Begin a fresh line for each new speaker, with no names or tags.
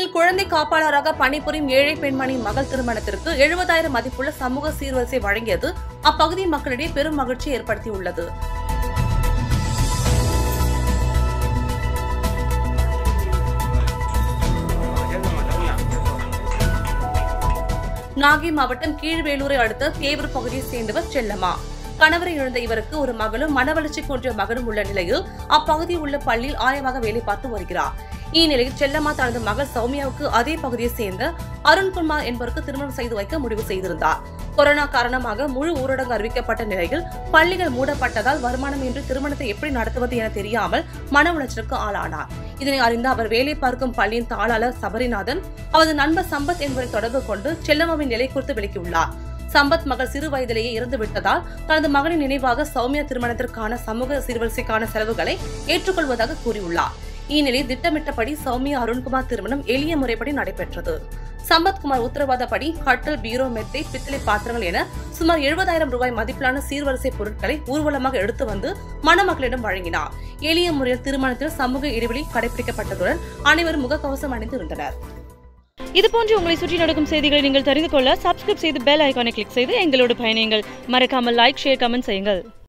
சென்னையில் குழந்தை காப்பாளராக பணிபுரியும் ஏழை பெண்மணி மகள் திருமணத்திற்கு எழுபதாயிரம் மதிப்புள்ள சமூக சீர்வரிசை வழங்கியது அப்பகுதி மக்களிடையே பெரும் மகிழ்ச்சியை ஏற்படுத்தியுள்ளது நாகை மாவட்டம் கீழ்வேலூரை அடுத்த தேவூர் பகுதியைச் சேர்ந்தவர் செல்லம்மா கணவரை இழந்த இவருக்கு ஒரு மகளும் மனவளர்ச்சி கொன்ற மகனும் உள்ள நிலையில் அப்பகுதியில் உள்ள பள்ளியில் ஆயமாக வேலை பார்த்து வருகிறார் இந்நிலையில் செல்லம்மா தனது மகள் சௌமியாவுக்கு அதே பகுதியைச் சேர்ந்த அருண்குமார் என்பவருக்கு திருமணம் செய்து வைக்க முடிவு செய்திருந்தார் கொரோனா காரணமாக முழு ஊரடங்கு அறிவிக்கப்பட்ட நிலையில் பள்ளிகள் மூடப்பட்டதால் வருமானமின்றி திருமணத்தை எப்படி நடத்துவது என தெரியாமல் மன உளைச்சலுக்கு ஆளானார் இதனை அறிந்த அவர் வேலை பார்க்கும் பள்ளியின் தாளாளர் சபரிநாதன் அவரது நண்பர் சம்பத் என்பவரை தொடர்பு கொண்டு செல்லம்மாவின் நிலை குறித்து விளக்கியுள்ளார் சம்பத் மகள் சிறு வயதிலேயே இறந்து விட்டதால் தனது மகனின் நினைவாக சௌமியா திருமணத்திற்கான சமூக சீர்வரிசைக்கான செலவுகளை ஏற்றுக்கொள்வதாக கூறியுள்ளார் இந்நிலையில் திட்டமிட்டபடி சௌமியா அருண்குமார் திருமணம் எளிய முறைப்படி நடைபெற்றது சம்பத்குமார் உத்தரவாதப்படி கட்டல் பீரோ மெத்தை பித்தளை பாத்திரங்கள் என சுமார் எழுபதாயிரம் ரூபாய் மதிப்பிலான சீர்வரிசை பொருட்களை ஊர்வலமாக எடுத்து வந்து மணமக்களிடம் வழங்கினார் எளிய முறையில் திருமணத்தில் சமூக இடைவெளி கடைபிடிக்கப்பட்டதுடன் அனைவரும் முகக்கவசம் அணிந்து இருந்தனர்
இது போன்று உங்களை சுற்றி நடக்கும் செய்திகளை நீங்கள் தெரிந்து கொள்ள சப்ஸ்கிரைப் செய்து பெல் ஐகானை கிளிக் செய்து எங்களோடு பயணியுங்கள் மறக்காமல் லைக் ஷேர் கமெண்ட் செய்யுங்கள்